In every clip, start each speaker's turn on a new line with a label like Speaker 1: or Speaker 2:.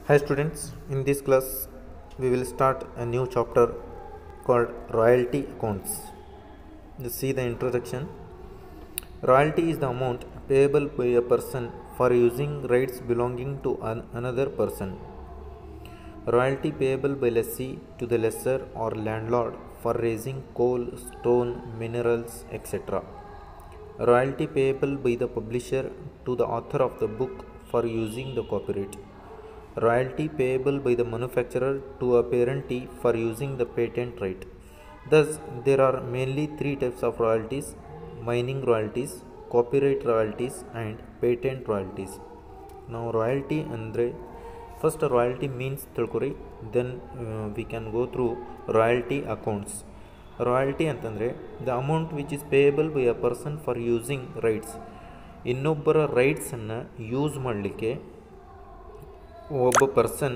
Speaker 1: Hi students, in this class we will start a new chapter called royalty accounts. You see the introduction. Royalty is the amount payable by a person for using rights belonging to an- another person. Royalty payable by lessee to the lessor or landlord for raising coal, stone, minerals, etc. Royalty payable by the publisher to the author of the book for using the copyright. Royalty payable by the manufacturer to a parentee for using the patent right. Thus, there are mainly three types of royalties mining royalties, copyright royalties, and patent royalties. ನಾವು royalty ಅಂದರೆ first royalty means ತಿಳ್ಕೊರಿ then we can go through royalty accounts royalty ಅಂತಂದರೆ the amount which is payable by a person for using rights ಇನ್ನೊಬ್ಬರ ರೈಟ್ಸನ್ನು use ಮಾಡಲಿಕ್ಕೆ ಒಬ್ಬ person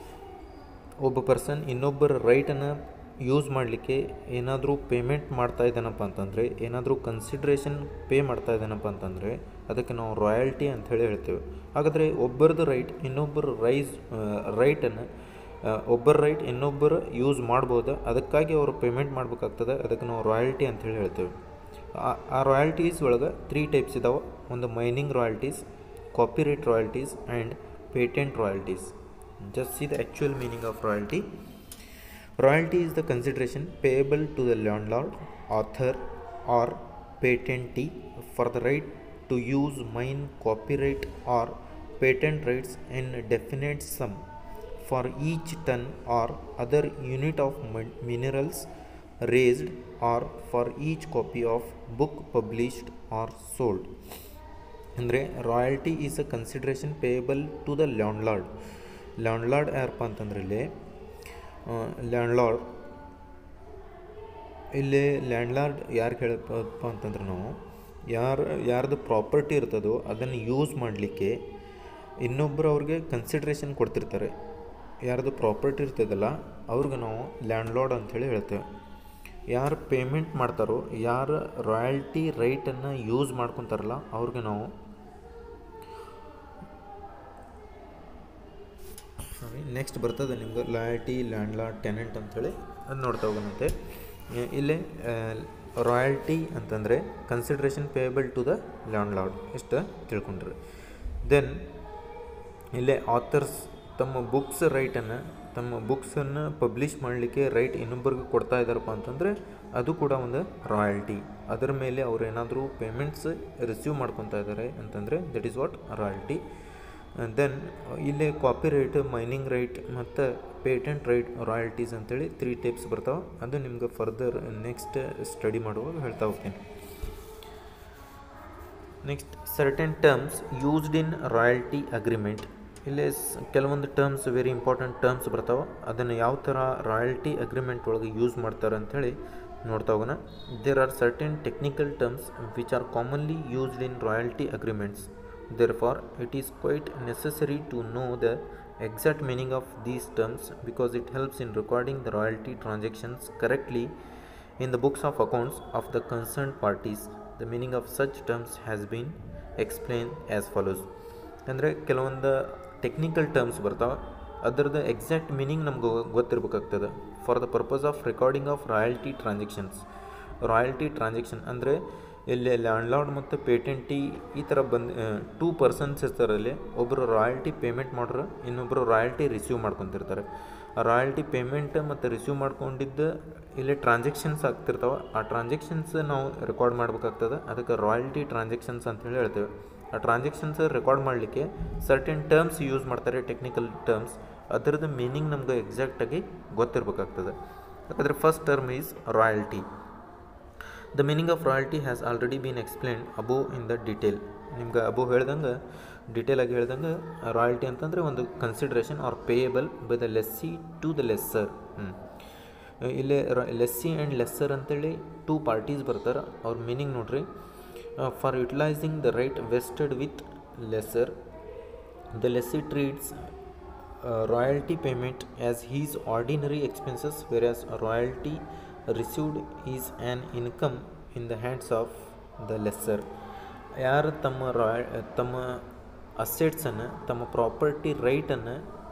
Speaker 1: ಒಬ್ಬ person ಇನ್ನೊಬ್ಬರ ರೈಟನ್ನು ಯೂಸ್ ಮಾಡಲಿಕ್ಕೆ ಏನಾದರೂ ಪೇಮೆಂಟ್ ಮಾಡ್ತಾ ಇದ್ದಾನಪ್ಪ ಅಂತಂದರೆ ಏನಾದರೂ ಕನ್ಸಿಡ್ರೇಷನ್ ಪೇ ಮಾಡ್ತಾ ಇದ್ದಾನಪ್ಪ ಅಂತಂದರೆ ಅದಕ್ಕೆ ನಾವು ರಾಯಲ್ಟಿ ಅಂಥೇಳಿ ಹೇಳ್ತೇವೆ ಹಾಗಾದರೆ ಒಬ್ಬರದ್ದು ರೈಟ್ ಇನ್ನೊಬ್ಬರ ರೈಸ್ ರೈಟನ್ನು ಒಬ್ಬರ ರೈಟ್ ಇನ್ನೊಬ್ಬರು ಯೂಸ್ ಮಾಡ್ಬೋದು ಅದಕ್ಕಾಗಿ ಅವರು ಪೇಮೆಂಟ್ ಮಾಡಬೇಕಾಗ್ತದೆ ಅದಕ್ಕೆ ನಾವು ರಾಯಲ್ಟಿ ಅಂಥೇಳಿ ಹೇಳ್ತೇವೆ ಆ- ಆ ರಾಯಲ್ಟೀಸ್ ಒಳಗೆ ತ್ರೀ ಟೈಪ್ಸ್ ಇದಾವೆ ಒಂದು mining royalties copyright royalties and patent royalties just see the actual meaning of royalty royalty is the consideration payable to the landlord author or patentee for the right to use mine copyright or patent rights in definite sum for each ton or other unit of min- minerals raised or for each copy of book published or sold ಅಂದರೆ royalty is a consideration payable to the landlord landlord ಯಾರಪ್ಪ ಅಂತಂದ್ರೆ ಇಲ್ಲಿ landlord ಇಲ್ಲಿ landlord ಯಾರು ಹೇಳಪ್ಪ ಅಂತಂದ್ರೆ ನಾವು ಯಾರು ಯಾರ್ದು ಪ್ರಾಪರ್ಟಿ ಇರ್ತದೋ ಅದನ್ನು ಯೂಸ್ ಮಾಡಲಿಕ್ಕೆ ಇನ್ನೊಬ್ಬರು ಅವ್ರಿಗೆ ಕನ್ಸಿಡ್ರೇಷನ್ ಕೊಡ್ತಿರ್ತಾರೆ ಯಾರ್ದು ಪ್ರಾಪರ್ಟಿ ಇರ್ತದಲ್ಲ ಅವ್ರಿಗೆ ನಾವು ಲ್ಯಾಂಡ್ಲಾರ್ಡ್ ಅಂಥೇಳಿ ಹೇಳ್ತೇವೆ ಯಾರು ಪೇಮೆಂಟ್ ಮಾಡ್ತಾರೋ ಯಾರು ರಾಯಲ್ಟಿ ರೈಟನ್ನು ಯೂಸ್ ಮಾಡ್ಕೊತಾರಲ್ಲ ಅವ್ರಿಗೆ ನಾವು ನೆಕ್ಸ್ಟ್ ಬರ್ತದೆ ನಿಮ್ಗೆ ಲಾಯಲ್ಟಿ ಲ್ಯಾಂಡ್ಲಾರ್ಡ್ ಟೆನೆಂಟ್ ಅಂಥೇಳಿ ಅದು ನೋಡ್ತಾ ಹೋಗೋಣಂತೆ ಇ- ಇಲ್ಲಿ ರಾಯಲ್ಟಿ ಅಂತಂದರೆ consideration payable to the landlord ಇಷ್ಟು ತಿಳ್ಕೊಂಡ್ರಿ ದೆನ್ ಇಲ್ಲೇ ಆಥರ್ಸ್ ತಮ್ಮ ಬುಕ್ಸ್ ರೈಟನ್ನು ತಮ್ಮ ಬುಕ್ಸನ್ನು ಪಬ್ಲಿಷ್ ಮಾಡಲಿಕ್ಕೆ ರೈಟ್ ಇನ್ನೊಬ್ಬರಿಗೆ ಕೊಡ್ತಾ ಇದ್ದಾರಪ್ಪ ಅಂತಂದರೆ ಅದು ಕೂಡ ಒಂದು ರಾಯಲ್ಟಿ ಅದರ ಮೇಲೆ ಅವ್ರು ಏನಾದರೂ ಪೇಮೆಂಟ್ಸ್ ರಿಸೀವ್ ಮಾಡ್ಕೊತಾ ಇದ್ದಾರೆ ಅಂತಂದರೆ that is what royalty then ಇಲ್ಲೇ ಕಾಪಿ ರೈಟ್ ಮೈನಿಂಗ್ ರೈಟ್ ಮತ್ತು ಪೇಟೆಂಟ್ ರೈಟ್ ರಾಯಲ್ಟೀಸ್ ಅಂತೇಳಿ ತ್ರೀ ಟೈಪ್ಸ್ ಬರ್ತಾವೆ ಅದು ನಿಮ್ಗೆ ಫರ್ದರ್ ನೆಕ್ಸ್ಟ್ ಸ್ಟಡಿ ಮಾಡುವಾಗ ಹೇಳ್ತಾ ಹೋಗ್ತೀನಿ next certain terms used in royalty agreement ಇಲ್ಲಿ ಸ್- ಕೆಲವೊಂದು ಟರ್ಮ್ಸ್ ವೆರಿ ಇಂಪಾರ್ಟೆಂಟ್ ಟರ್ಮ್ಸ್ ಬರ್ತಾವೆ ಅದನ್ನು ಯಾವ ಥರ ರಾಯಲ್ಟಿ ಅಗ್ರಿಮೆಂಟ್ ಒಳಗೆ ಯೂಸ್ ಮಾಡ್ತಾರೆ ಅಂಥೇಳಿ ನೋಡ್ತಾ ಹೋಗೋಣ there are certain technical terms which are commonly used in royalty agreements therefore it is quite necessary to know the exact meaning of these terms because it helps in recording the royalty transactions correctly in the books of accounts of the concerned parties. The meaning of such terms has been explained as follows. ಅಂದರೆ ಕೆಲವೊಂದು technical terms ಬರ್ತಾವೆ ಅದರದ್ದು exact meaning ನಮ್ಗೆ ಗೊತ್ತಿರ್ಬೇಕಾಗ್ತದೆ for the purpose of recording of royalty transactions royalty transaction ಅಂದರೆ ಇಲ್ಲಿ landlord ಮತ್ತು ಪೇಟೆಂಟಿ ಈ ಥರ ಬಂದು ಟೂ ಪರ್ಸನ್ಸ್ ಇರ್ತಾರಲ್ಲಿ ಒಬ್ಬರು ರಾಯಲ್ಟಿ ಪೇಮೆಂಟ್ ಮಾಡ್ರೆ ಇನ್ನೊಬ್ಬರು ರಾಯಲ್ಟಿ ರಿಸೀವ್ ಮಾಡ್ಕೊತಿರ್ತಾರೆ ಆ ರಾಯಲ್ಟಿ ಪೇಮೆಂಟ್ ಮತ್ತು ರಿಸೀವ್ ಮಾಡ್ಕೊಂಡಿದ್ದು ಇಲ್ಲಿ ಟ್ರಾನ್ಸಾಕ್ಷನ್ಸ್ ಆಗ್ತಿರ್ತಾವೆ ಆ ಟ್ರಾನ್ಸಾಕ್ಷನ್ಸ್ ನಾವು ರೆಕಾರ್ಡ್ ಮಾಡ್ಬೇಕಾಗ್ತದೆ ಅದಕ್ಕೆ ರಾಯಲ್ಟಿ ಟ್ರಾನ್ಸಾಕ್ಷನ್ಸ್ ಅಂತೇಳಿ ಹೇಳ್ತೇವೆ ಆ ಟ್ರಾನ್ಸಾಕ್ಷನ್ಸ್ ರೆಕಾರ್ಡ್ ಮಾಡಲಿಕ್ಕೆ ಸರ್ಟೆನ್ ಟರ್ಮ್ಸ್ ಯೂಸ್ ಮಾಡ್ತಾರೆ ಟೆಕ್ನಿಕಲ್ ಟರ್ಮ್ಸ್ ಅದರದ್ದು ಮೀನಿಂಗ್ ನಮ್ಗೆ ಎಕ್ಸಾಕ್ಟಾಗಿ ಗೊತ್ತಿರಬೇಕಾಗ್ತದೆ ಯಾಕಂದರೆ first term is royalty the meaning of royalty has already been explain above in the detail ನಿಮ್ಗೆ ಅಬೋ ಹೇಳ್ದಂಗೆ ಡಿಟೇಲ್ ಆಗಿ ಹೇಳ್ದಂಗೆ ರಾಯಲ್ಟಿ ಅಂತಂದರೆ ಒಂದು consideration are payable by the lessee to the lessor ಇಲ್ಲಿ ಲೆಸ್ಸಿ ಆ್ಯಂಡ್ ಲೆಸ್ಸರ್ ಅಂತೇಳಿ two parties ಬರ್ತಾರೆ ಅವ್ರ ಮೀನಿಂಗ್ ನೋಡ್ರಿ for utilising the right vested with lesser the lessee treats royalty payment as his ordinary expenses whereas royalty received is an income in the hands of the lessor ಯಾರು ತಮ್ಮ ರಾಯ್ ತಮ್ಮ ಅಸೆಟ್ಸನ್ನು ತಮ್ಮ property ರೈಟನ್ನು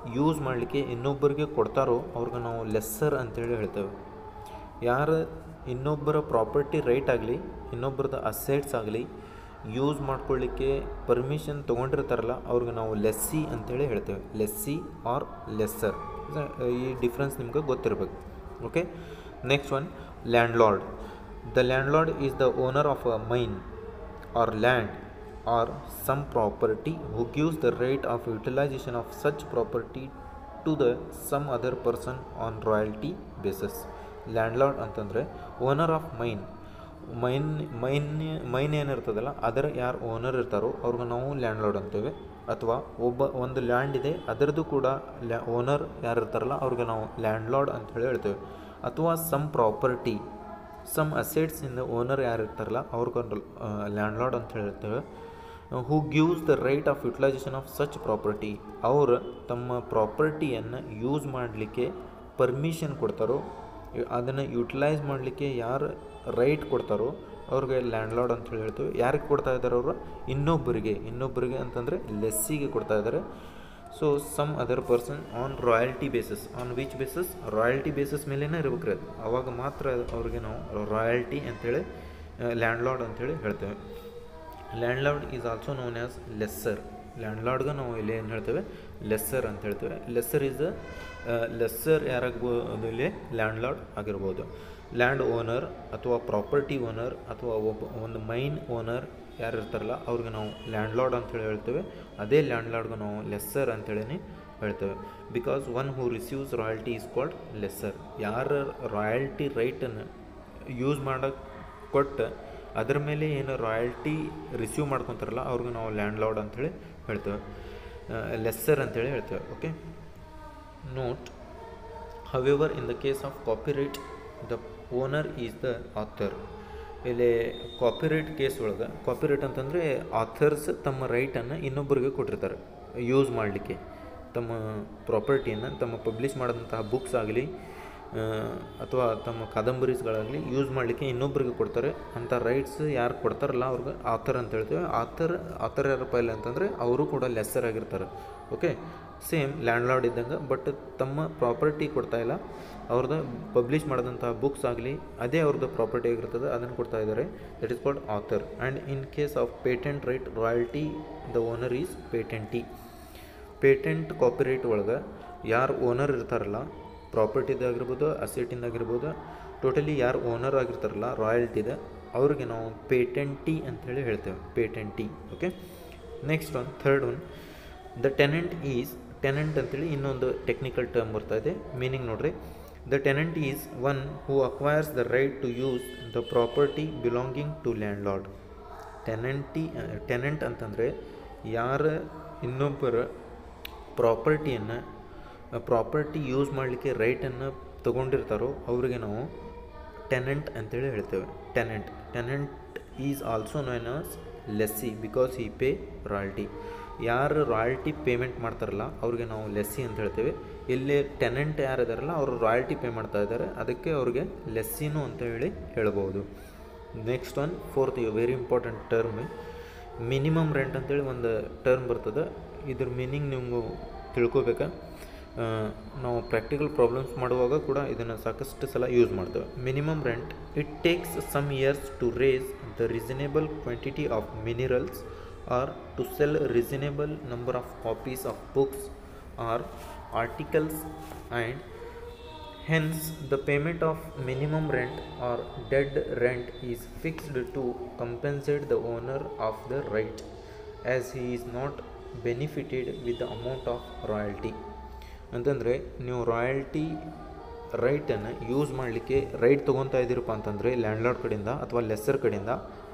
Speaker 1: use ಮಾಡಲಿಕ್ಕೆ ಇನ್ನೊಬ್ಬರಿಗೆ ಕೊಡ್ತಾರೋ ಅವ್ರಿಗೆ ನಾವು ಲೆಸ್ಸರ್ ಅಂತೇಳಿ ಹೇಳ್ತೇವೆ ಯಾರು ಇನ್ನೊಬ್ಬರ ಪ್ರಾಪರ್ಟಿ ರೈಟ್ ಆಗಲಿ ಇನ್ನೊಬ್ಬರದ ಅಸೆಟ್ಸ್ ಆಗಲಿ ಯೂಸ್ ಮಾಡ್ಕೊಳ್ಳಿಕ್ಕೆ ಪರ್ಮಿಷನ್ ತೊಗೊಂಡಿರ್ತಾರಲ್ಲ ಅವ್ರಿಗೆ ನಾವು ಲೆಸ್ಸಿ ಅಂತೇಳಿ ಹೇಳ್ತೇವೆ ಲೆಸ್ಸಿ ಆರ್ ಲೆಸ್ಸರ್ ಈ ಡಿಫ್ರೆನ್ಸ್ ನಿಮ್ಗೆ ಗೊತ್ತಿರಬೇಕು okay next one landlord the landlord is the owner of a mine or land or some property who gives the right of utilization of such property to the some other person on royalty basis landlord ಅಂತಂದರೆ owner of mine mine mine mine ಏನಿರ್ತದಲ್ಲ ಅದರ ಯಾರು owner ಇರ್ತಾರೋ ಅವ್ರಿಗೆ ನಾವು landlord ಅಂತೇವೆ ಅಥವಾ ಒಬ್ಬ ಒಂದು ಲ್ಯಾಂಡ್ ಇದೆ ಅದರದ್ದು ಕೂಡ ಲ್ಯಾ ಓನರ್ ಯಾರು ಇರ್ತಾರಲ್ಲ ಅವ್ರಿಗೆ ನಾವು ಲ್ಯಾಂಡ್ಲಾರ್ಡ್ ಅಂತ ಹೇಳಿ ಹೇಳ್ತೇವೆ ಅಥವಾ ಸಮ್ ಪ್ರಾಪರ್ಟಿ ಸಮ್ ಅಸೆಟ್ಸ್ ಇಂದ ಓನರ್ ಯಾರು ಇರ್ತಾರಲ್ಲ ಅವ್ರಿಗೊಂದು ಲ್ಯಾಂಡ್ ಲಾರ್ಡ್ ಅಂತ ಹೇಳ್ತೇವೆ who gives the right of utilisation of such property ಅವರು ತಮ್ಮ ಪ್ರಾಪರ್ಟಿಯನ್ನು ಯೂಸ್ ಮಾಡಲಿಕ್ಕೆ ಪರ್ಮಿಷನ್ ಕೊಡ್ತಾರೋ ಅದನ್ನು ಯುಟಿಲೈಸ್ ಮಾಡಲಿಕ್ಕೆ ಯಾರು ರೈಟ್ ಕೊಡ್ತಾರೋ ಅವ್ರಿಗೆ ಲ್ಯಾಂಡ್ ಲಾರ್ಡ್ ಅಂತ ಹೇಳಿ ಹೇಳ್ತೇವೆ ಯಾರಿಗೆ ಕೊಡ್ತಾ ಇದ್ದಾರೆ ಅವರು ಇನ್ನೊಬ್ಬರಿಗೆ ಇನ್ನೊಬ್ಬರಿಗೆ ಅಂತಂದರೆ ಲೆಸ್ಸಿಗೆ ಕೊಡ್ತಾ ಇದ್ದಾರೆ so some other person on royalty basis on which basis royalty basis ಮೇಲೇ ಇರ್ಬೇಕ್ರಿ ಅದು ಅವಾಗ ಮಾತ್ರ ಅವ್ರಿಗೆ ನಾವು ರಾಯಲ್ಟಿ ಅಂಥೇಳಿ ಲ್ಯಾಂಡ್ ಲಾರ್ಡ್ ಅಂಥೇಳಿ ಹೇಳ್ತೇವೆ landlord is also known as lessor ಲ್ಯಾಂಡ್ ಲಾರ್ಡ್ಗೆ ನಾವು ಇಲ್ಲಿ ಏನು ಹೇಳ್ತೇವೆ ಲೆಸ್ಸರ್ ಅಂತ ಹೇಳ್ತೇವೆ ಲೆಸ್ಸರ್ ಈಸ್ ಲೆಸ್ಸರ್ ಯಾರಾಗ್ಬೋದು ಇಲ್ಲಿ ಲ್ಯಾಂಡ್ ಲಾರ್ಡ್ ಆಗಿರ್ಬೋದು ಲ್ಯಾಂಡ್ ಓನರ್ ಅಥವಾ ಪ್ರಾಪರ್ಟಿ ಓನರ್ ಅಥವಾ ಒಬ್ಬ ಒಂದು ಮೈನ್ ಓನರ್ ಯಾರು ಇರ್ತಾರಲ್ಲ ಅವ್ರಿಗೆ ನಾವು ಲ್ಯಾಂಡ್ ಲಾರ್ಡ್ ಅಂತೇಳಿ ಹೇಳ್ತೇವೆ ಅದೇ ಲ್ಯಾಂಡ್ ಲಾರ್ಡ್ಗೆ ನಾವು ಲೆಸ್ಸರ್ ಅಂತೇಳಿ ಹೇಳ್ತೇವೆ because one who receives royalty is called lessor ಯಾರ ರಾಯಲ್ಟಿ ರೈಟನ್ನು ಯೂಸ್ ಮಾಡೋಕ್ಕೆ ಕೊಟ್ಟು ಅದ್ರ ಮೇಲೆ ಏನು ರಾಯಲ್ಟಿ ರಿಸೀವ್ ಮಾಡ್ಕೊತಾರಲ್ಲ ಅವ್ರಿಗೆ ನಾವು ಲ್ಯಾಂಡ್ ಲಾರ್ಡ್ ಅಂಥೇಳಿ ಹೇಳ್ತೇವೆ ಲೆಸ್ಸರ್ ಅಂತೇಳಿ ಹೇಳ್ತೇವೆ okay note however in the case of copyright the owner is the author ಇಲ್ಲಿ ಕಾಪಿರೈಟ್ ಕೇಸ್ ಒಳಗೆ ಕಾಪಿರೈಟ್ ಅಂತಂದರೆ ಆಥರ್ಸ್ ತಮ್ಮ ರೈಟನ್ನು ಇನ್ನೊಬ್ಬರಿಗೆ ಕೊಟ್ಟಿರ್ತಾರೆ ಯೂಸ್ ಮಾಡಲಿಕ್ಕೆ ತಮ್ಮ ಪ್ರಾಪರ್ಟಿಯನ್ನು ತಮ್ಮ ಪಬ್ಲಿಷ್ ಮಾಡಿದಂತಹ ಬುಕ್ಸ್ ಆಗಲಿ ಅಥವಾ ತಮ್ಮ ಕಾದಂಬರೀಸ್ಗಳಾಗಲಿ ಯೂಸ್ ಮಾಡಲಿಕ್ಕೆ ಇನ್ನೊಬ್ಬರಿಗೆ ಕೊಡ್ತಾರೆ ಅಂಥ ರೈಟ್ಸ್ ಯಾರು ಕೊಡ್ತಾರಲ್ಲ ಅವ್ರಿಗೆ ಆಥರ್ ಅಂತ ಹೇಳ್ತೇವೆ ಆಥರ್ ಆಥರ್ ಯಾರಪ್ಪ ಇಲ್ಲ ಅಂತಂದರೆ ಅವರು ಕೂಡ ಲೆಸ್ಸರ್ ಆಗಿರ್ತಾರೆ ಓಕೆ ಸೇಮ್ ಲ್ಯಾಂಡ್ ಲಾರ್ಡ್ ಇದ್ದಂಗೆ ಬಟ್ ತಮ್ಮ ಪ್ರಾಪರ್ಟಿ ಕೊಡ್ತಾ ಇಲ್ಲ ಅವ್ರದ್ದು ಪಬ್ಲಿಷ್ ಮಾಡಿದಂಥ ಬುಕ್ಸ್ ಆಗಲಿ ಅದೇ ಅವ್ರದ್ದು ಪ್ರಾಪರ್ಟಿ ಆಗಿರ್ತದೆ ಅದನ್ನು ಕೊಡ್ತಾ ಇದ್ದಾರೆ that is called author and in case of patent right royalty the owner is patentee patent copyright ಒಳಗೆ ಯಾರು ಓನರ್ ಇರ್ತಾರಲ್ಲ ಪ್ರಾಪರ್ಟಿದಾಗಿರ್ಬೋದು ಅಸೆಟಿಂದಾಗಿರ್ಬೋದು ಟೋಟಲಿ ಯಾರು ಓನರ್ ಆಗಿರ್ತಾರಲ್ಲ ರಾಯಲ್ಟಿದ ಅವ್ರಿಗೆ ನಾವು ಪೇಟೆಂಟಿ ಅಂಥೇಳಿ ಹೇಳ್ತೇವೆ patentee okay next one third one the tenant is tenant ಅಂತೇಳಿ ಇನ್ನೊಂದು ಟೆಕ್ನಿಕಲ್ ಟರ್ಮ್ ಬರ್ತಾ ಇದೆ ಮೀನಿಂಗ್ ನೋಡ್ರಿ the tenant is one who acquires the right to use the property belonging to landlord tenant tenant ಅಂತಂದರೆ ಯಾರ ಇನ್ನೊಬ್ಬರ ಪ್ರಾಪರ್ಟಿಯನ್ನು property use ಮಾಡಲಿಕ್ಕೆ ರೈಟನ್ನು ತೊಗೊಂಡಿರ್ತಾರೋ ಅವರಿಗೆ ನಾವು ಟೆನೆಂಟ್ ಅಂತೇಳಿ ಹೇಳ್ತೇವೆ tenant tenant is also known as lessee because ಈ ಪೇ ರಾಯಲ್ಟಿ ಯಾರು ರಾಯಲ್ಟಿ ಪೇಮೆಂಟ್ ಮಾಡ್ತಾರಲ್ಲ ಅವ್ರಿಗೆ ನಾವು ಲೆಸ್ಸಿ ಅಂತ ಹೇಳ್ತೇವೆ ಇಲ್ಲಿ ಟೆನೆಂಟ್ ಯಾರು ಇದಾರಲ್ಲ ಅವರು ರಾಯಲ್ಟಿ ಪೇ ಮಾಡ್ತಾ ಇದ್ದಾರೆ ಅದಕ್ಕೆ ಅವ್ರಿಗೆ ಲೆಸ್ಸಿನೂ ಅಂತ ಹೇಳಿ ಹೇಳ್ಬೋದು next one fourth very important term minimum rent ಅಂತೇಳಿ ಒಂದು ಟರ್ಮ್ ಬರ್ತದೆ ಇದ್ರ ಮೀನಿಂಗ್ ನಿಮಗೂ ತಿಳ್ಕೊಬೇಕಾ ನಾವು ಪ್ರಾಕ್ಟಿಕಲ್ ಪ್ರಾಬ್ಲಮ್ಸ್ ಮಾಡುವಾಗ ಕೂಡ ಇದನ್ನು ಸಾಕಷ್ಟು ಸಲ ಯೂಸ್ ಮಾಡ್ತೇವೆ minimum rent it takes some years to raise the reasonable quantity of minerals or to sell reasonable number of copies of books or articles and Hence, the payment of minimum rent or dead rent is fixed to compensate the owner of the right as he is not benefited with the amount of royalty. ಅಂತಂದರೆ ನೀವು royalty ರೈಟನ್ನು use ಮಾಡಲಿಕ್ಕೆ right ತೊಗೊತಾ ಇದ್ದೀರಪ್ಪ ಅಂತಂದರೆ landlord ಕಡೆಯಿಂದ ಅಥವಾ lesser ಕಡೆಯಿಂದ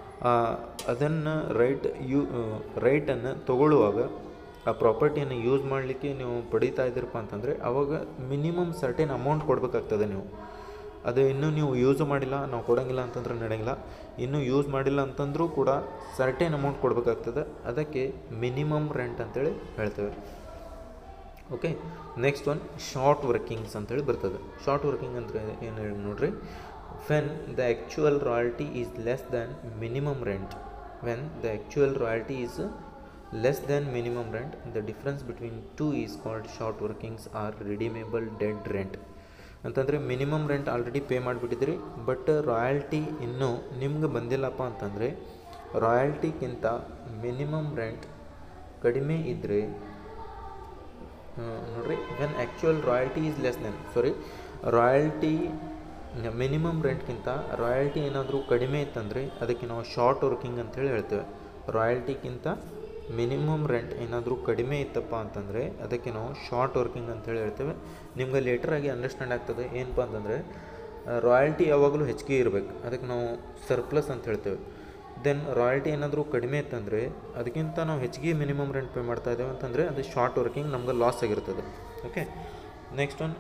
Speaker 1: ಅದನ್ನು ರೈಟ್ ಯೂ ರೈಟನ್ನು ತಗೊಳ್ಳುವಾಗ ಆ ಪ್ರಾಪರ್ಟಿಯನ್ನು ಯೂಸ್ ಮಾಡಲಿಕ್ಕೆ ನೀವು ಪಡೀತಾ ಇದ್ದೀರಪ್ಪ ಅಂತಂದರೆ ಅವಾಗ ಮಿನಿಮಮ್ ಸರ್ಟೇನ್ ಅಮೌಂಟ್ ಕೊಡಬೇಕಾಗ್ತದೆ ನೀವು ಅದು ಇನ್ನೂ ನೀವು ಯೂಸ್ ಮಾಡಿಲ್ಲ ನಾವು ಕೊಡೋಂಗಿಲ್ಲ ಅಂತಂದ್ರೆ ನಡೆಯಂಗಿಲ್ಲ ಇನ್ನೂ ಯೂಸ್ ಮಾಡಿಲ್ಲ ಅಂತಂದರೂ ಕೂಡ ಸರ್ಟೇನ್ ಅಮೌಂಟ್ ಕೊಡಬೇಕಾಗ್ತದೆ ಅದಕ್ಕೆ ಮಿನಿಮಮ್ ರೆಂಟ್ ಅಂತೇಳಿ ಹೇಳ್ತೇವೆ okay next one short workings ಅಂತೇಳಿ ಬರ್ತದೆ ಶಾರ್ಟ್ ವರ್ಕಿಂಗ್ ಅಂದರೆ ಏನು ಹೇಳಿ ನೋಡ್ರಿ when the actual royalty is less than minimum rent when the actual royalty is less than minimum rent the difference between two is called short workings or redeemable dead rent ಅಂತಂದರೆ minimum rent already pay ಮಾಡಿಬಿಟ್ಟಿದ್ರಿ but royalty ಇನ್ನೂ ನಿಮ್ಗೆ ಬಂದಿಲ್ಲಪ್ಪ ಅಂತಂದರೆ ರಾಯಲ್ಟಿಗಿಂತ minimum rent ಕಡಿಮೆ ಇದ್ದರೆ ನೋಡ್ರಿ when actual royalty is less than sorry royalty minimum ರೆಂಟ್ಗಿಂತ royalty ಏನಾದರೂ ಕಡಿಮೆ ಇತ್ತಂದರೆ ಅದಕ್ಕೆ ನಾವು ಶಾರ್ಟ್ ವರ್ಕಿಂಗ್ ಅಂತೇಳಿ ಹೇಳ್ತೇವೆ ರಾಯಲ್ಟಿಗಿಂತ ಮಿನಿಮಮ್ ರೆಂಟ್ ಏನಾದರೂ ಕಡಿಮೆ ಇತ್ತಪ್ಪ ಅಂತಂದರೆ ಅದಕ್ಕೆ ನಾವು ಶಾರ್ಟ್ ವರ್ಕಿಂಗ್ ಅಂತೇಳಿ ಹೇಳ್ತೇವೆ ನಿಮ್ಗೆ ಲೇಟರಾಗಿ ಅಂಡರ್ಸ್ಟ್ಯಾಂಡ್ ಆಗ್ತದೆ ಏನಪ್ಪ ಅಂತಂದರೆ ರಾಯಲ್ಟಿ ಯಾವಾಗಲೂ ಹೆಚ್ಚಿಗೆ ಇರಬೇಕು ಅದಕ್ಕೆ ನಾವು ಸರ್ಪ್ಲಸ್ ಅಂತ ಹೇಳ್ತೇವೆ ದೆನ್ ರಾಯಲ್ಟಿ ಏನಾದರೂ ಕಡಿಮೆ ಇತ್ತಂದರೆ ಅದಕ್ಕಿಂತ ನಾವು ಹೆಚ್ಚಿಗೆ ಮಿನಿಮಮ್ ರೆಂಟ್ ಪೇ ಮಾಡ್ತಾ ಇದ್ದೇವೆ ಅಂತಂದರೆ ಅದು ಶಾರ್ಟ್ ವರ್ಕಿಂಗ್ ನಮ್ಗೆ ಲಾಸ್ ಆಗಿರ್ತದೆ okay next one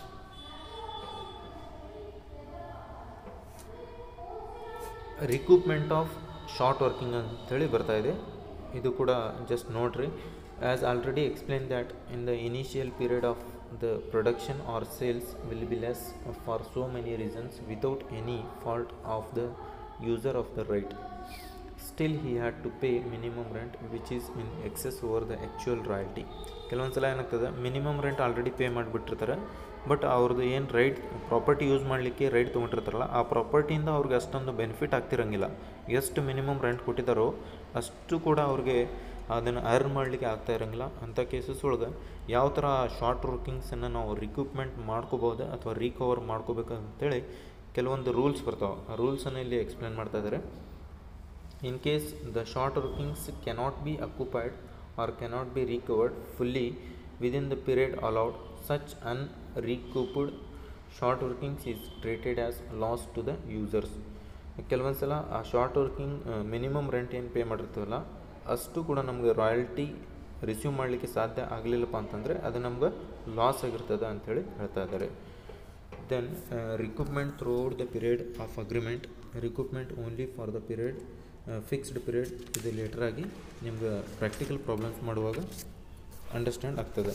Speaker 1: recruitment of short working ಅಂತೇಳಿ ಬರ್ತಾ ಇದೆ ಇದು ಕೂಡ ಜಸ್ಟ್ ನೋಡ್ರಿ as already explain that in the initial period of the production or sales will be less for so many reasons without any fault of the user of the right still he had to pay minimum rent which is in excess over the actual royalty ಕೆಲವೊಂದು ಸಲ ಏನಾಗ್ತದೆ minimum rent already pay ಮಾಡಿಬಿಟ್ಟಿರ್ತಾರೆ but ಅವ್ರದ್ದು ಏನು right property use ಮಾಡಲಿಕ್ಕೆ right ತೊಗೊಂಡಿರ್ತಾರಲ್ಲ ಆ ಪ್ರಾಪರ್ಟಿಯಿಂದ ಅವ್ರಿಗೆ ಅಷ್ಟೊಂದು ಬೆನಿಫಿಟ್ ಆಗ್ತಿರಂಗಿಲ್ಲ ಎಷ್ಟು ಮಿನಿಮಮ್ ರೆಂಟ್ ಕೊಟ್ಟಿದ್ದಾರೋ ಅಷ್ಟು ಕೂಡ ಅವ್ರಿಗೆ ಅದನ್ನು ಅರ್ನ್ ಮಾಡಲಿಕ್ಕೆ ಆಗ್ತಾ ಇರೋಂಗಿಲ್ಲ ಅಂಥ ಕೇಸಸ್ ಒಳಗೆ ಯಾವ ಥರ ಶಾರ್ಟ್ ವರ್ಕಿಂಗ್ಸನ್ನು ನಾವು ರಿಕ್ರೂಟ್ಮೆಂಟ್ ಮಾಡ್ಕೋಬೋದು ಅಥವಾ ರೀಕವರ್ ಮಾಡ್ಕೋಬೇಕು ಅಂತೇಳಿ ಕೆಲವೊಂದು ರೂಲ್ಸ್ ಬರ್ತಾವೆ ಆ ರೂಲ್ಸನ್ನು ಇಲ್ಲಿ ಎಕ್ಸ್ಪ್ಲೇನ್ ಮಾಡ್ತಾ ಇದ್ದಾರೆ In case the short workings cannot be occupied or cannot be recovered fully within the period allowed, such unrecouped short workings is treated as loss to the users. ಕೆಲವೊಂದು ಸಲ ಆ ಶಾರ್ಟ್ ವರ್ಕಿಂಗ್ ಮಿನಿಮಮ್ ರೆಂಟ್ ಏನು pay ಮಾಡಿರ್ತೀವಲ್ಲ ಅಷ್ಟು ಕೂಡ ನಮಗೆ royalty receive ಮಾಡಲಿಕ್ಕೆ ಸಾಧ್ಯ ಆಗಲಿಲ್ಲಪ್ಪ ಅಂತಂದರೆ ಅದು ನಮ್ಗೆ ಲಾಸ್ ಆಗಿರ್ತದೆ ಅಂಥೇಳಿ ಹೇಳ್ತಾ ಇದ್ದಾರೆ then recruitment throughout the period of agreement recruitment only for the period fixed period ಇದು ಲೇಟರಾಗಿ ನಿಮ್ಗೆ ಪ್ರಾಕ್ಟಿಕಲ್ ಪ್ರಾಬ್ಲಮ್ಸ್ ಮಾಡುವಾಗ ಅಂಡರ್ಸ್ಟ್ಯಾಂಡ್ ಆಗ್ತದೆ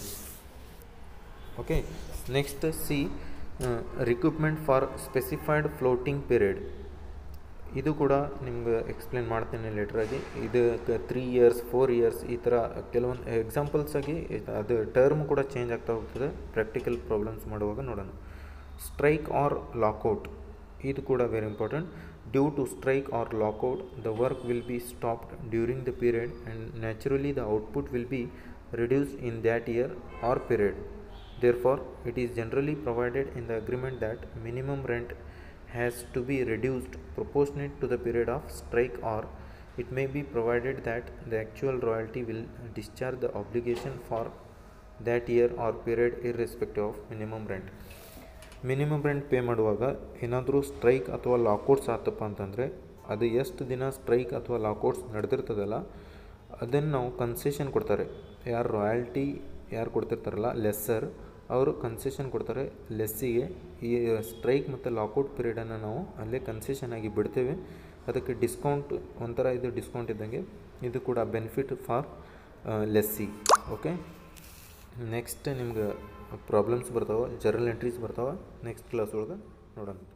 Speaker 1: okay next C recruitment for specified floating period ಇದು ಕೂಡ ನಿಮ್ಗೆ ಎಕ್ಸ್ಪ್ಲೇನ್ ಮಾಡ್ತೇನೆ ಲೇಟ್ರಾಗಿ ಇದಕ್ಕೆ ತ್ರೀ ಇಯರ್ಸ್ ಫೋರ್ ಇಯರ್ಸ್ ಈ ಥರ ಕೆಲವೊಂದು ಎಕ್ಸಾಂಪಲ್ಸ್ ಆಗಿ ಅದು ಟರ್ಮ್ ಕೂಡ ಚೇಂಜ್ ಆಗ್ತಾ ಹೋಗ್ತದೆ ಪ್ರಾಕ್ಟಿಕಲ್ ಪ್ರಾಬ್ಲಮ್ಸ್ ಮಾಡುವಾಗ ನೋಡೋಣ ಸ್ಟ್ರೈಕ್ ಆರ್ ಲಾಕೌಟ್ ಇದು ಕೂಡ very important due to strike or lockout the work will be stopped during the period and naturally the output will be reduced in that year or period Therefore, it is generally provided in the agreement that minimum rent has to be reduced proportionate to the period of strike or it may be provided that the actual royalty will discharge the obligation for that year or period irrespective of minimum rent. Minimum rent pay ಮಾಡುವಾಗ ಏನಾದರೂ strike ಅಥವಾ ಲಾಕೌಟ್ಸ್ ಆತಪ್ಪ ಅಂತಂದರೆ ಅದು ಎಷ್ಟು ದಿನ strike ಅಥವಾ ಲಾಕೌಟ್ಸ್ ನಡೆದಿರ್ತದಲ್ಲ ಅದನ್ನು ನಾವು ಕನ್ಸೆಷನ್ ಕೊಡ್ತಾರೆ ಯಾರು ರಾಯಲ್ಟಿ ಯಾರು ಕೊಡ್ತಿರ್ತಾರಲ್ಲ ಲೆಸ್ಸರ್ ಅವರು ಕನ್ಸೆಷನ್ ಕೊಡ್ತಾರೆ ಲೆಸ್ಸಿಗೆ ಈ ಸ್ಟ್ರೈಕ್ ಮತ್ತು ಲಾಕೌಟ್ ಪೀರಿಯಡನ್ನು ನಾವು ಅಲ್ಲೇ ಕನ್ಸೆಷನ್ ಆಗಿ ಬಿಡ್ತೇವೆ ಅದಕ್ಕೆ ಡಿಸ್ಕೌಂಟ್ ಒಂಥರ ಇದು ಡಿಸ್ಕೌಂಟ್ ಇದ್ದಂಗೆ ಇದು ಕೂಡ benefit for lessee okay next ನಿಮ್ಗೆ ಪ್ರಾಬ್ಲಮ್ಸ್ ಬರ್ತಾವೆ ಜರ್ನಲ್ ಎಂಟ್ರೀಸ್ ಬರ್ತಾವೆ ನೆಕ್ಸ್ಟ್ ಕ್ಲಾಸ್ ಒಳಗೆ ನೋಡೋಣ